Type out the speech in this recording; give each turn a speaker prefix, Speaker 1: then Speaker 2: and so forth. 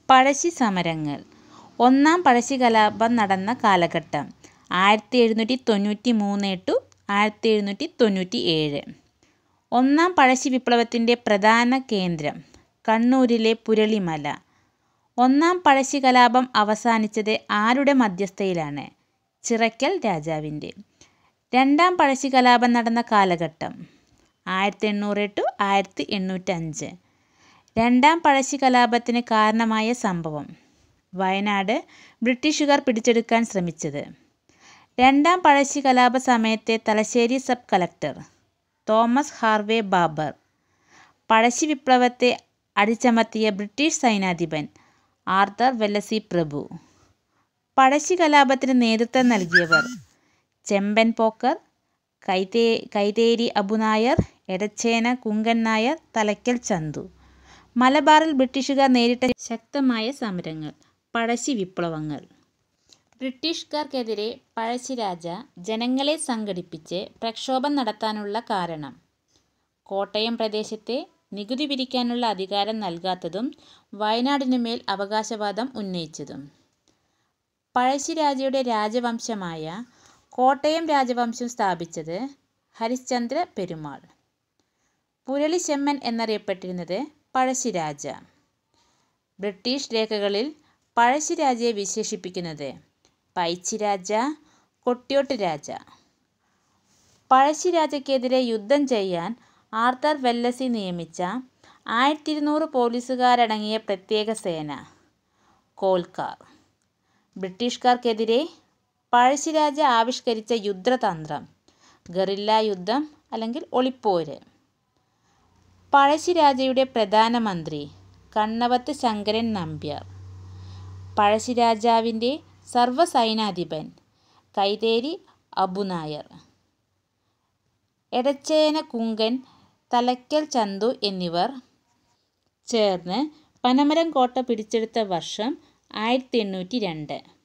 Speaker 1: പഴശ്ശി സമരങ്ങൾ ഒന്നാം പഴശ്ശി കലാപം നടന്ന കാലഘട്ടം ആയിരത്തി എഴുന്നൂറ്റി തൊണ്ണൂറ്റി മൂന്ന് ടു ആയിരത്തി എഴുന്നൂറ്റി തൊണ്ണൂറ്റി ഏഴ് ഒന്നാം പഴശ്ശി വിപ്ലവത്തിൻ്റെ പ്രധാന കേന്ദ്രം കണ്ണൂരിലെ പുരളിമല ഒന്നാം പഴശ്ശി കലാപം അവസാനിച്ചത് ആരുടെ മധ്യസ്ഥതയിലാണ് ചിറക്കൽ രാജാവിൻ്റെ രണ്ടാം പഴശ്ശി കലാപം നടന്ന കാലഘട്ടം ആയിരത്തി എണ്ണൂറ് ടു ആയിരത്തി എണ്ണൂറ്റഞ്ച് രണ്ടാം പഴശ്ശി കലാപത്തിന് കാരണമായ സംഭവം വയനാട് ബ്രിട്ടീഷുകാർ പിടിച്ചെടുക്കാൻ ശ്രമിച്ചത് രണ്ടാം പഴശ്ശി കലാപ സമയത്തെ Thalassery sub collector Thomas Harvey Baber Pazhassi വിപ്ലവത്തെ അടിച്ചമർത്തിയ ബ്രിട്ടീഷ് സൈന്യാധിപൻ ആർത്തർ വെല്ലസി പ്രഭു പഴശ്ശി കലാപത്തിന് നേതൃത്വം നൽകിയവർ ചെമ്പൻ പോക്കർ കൈതേ കൈതേരി അബുനായർ എടച്ചേന കുങ്കൻ നായർ തലയ്ക്കൽ ചന്തു മലബാറിൽ ബ്രിട്ടീഷുകാർ നേരിട്ട ശക്തമായ സമരങ്ങൾ പഴശ്ശി വിപ്ലവങ്ങൾ ബ്രിട്ടീഷുകാർക്കെതിരെ പഴശ്ശിരാജ ജനങ്ങളെ സംഘടിപ്പിച്ച് പ്രക്ഷോഭം നടത്താനുള്ള കാരണം കോട്ടയം പ്രദേശത്തെ നികുതി പിരിക്കാനുള്ള അധികാരം നൽകാത്തതും വയനാടിനുമേൽ അവകാശവാദം ഉന്നയിച്ചതും പഴശ്ശിരാജയുടെ രാജവംശമായ കോട്ടയം രാജവംശം സ്ഥാപിച്ചത് ഹരിശ്ചന്ദ്ര പെരുമാൾ പുരളി ചെമ്മൻ എന്നറിയപ്പെട്ടിരുന്നത് പഴശ്ശിരാജ ബ്രിട്ടീഷ് രേഖകളിൽ പഴശ്ശിരാജയെ വിശേഷിപ്പിക്കുന്നത് പൈച്ചിരാജ കൊട്ടിയോട്ട് രാജ പഴശ്ശിരാജയ്ക്കെതിരെ യുദ്ധം ചെയ്യാൻ ആർത്തർ വെല്ലസി നിയമിച്ച ആയിരത്തി ഇരുന്നൂറ് പോലീസുകാരടങ്ങിയ പ്രത്യേക സേന കോൽക്കാർ ബ്രിട്ടീഷുകാർക്കെതിരെ പഴശ്ശിരാജ ആവിഷ്കരിച്ച യുദ്ധതന്ത്രം ഗറില്ല യുദ്ധം അല്ലെങ്കിൽ ഒളിപ്പോര് പഴശ്ശിരാജയുടെ പ്രധാനമന്ത്രി കണ്ണവത്ത് ശങ്കരൻ നമ്പ്യാർ പഴശ്ശിരാജാവിൻ്റെ സർവ്വസൈനാധിപൻ കൈതേരി അബുനായർ എടച്ചേന കുങ്കൻ തലയ്ക്കൽ ചന്തു എന്നിവർ ചേർന്ന് പനമരം കോട്ട പിടിച്ചെടുത്ത വർഷം ആയിരത്തി എണ്ണൂറ്റി രണ്ട്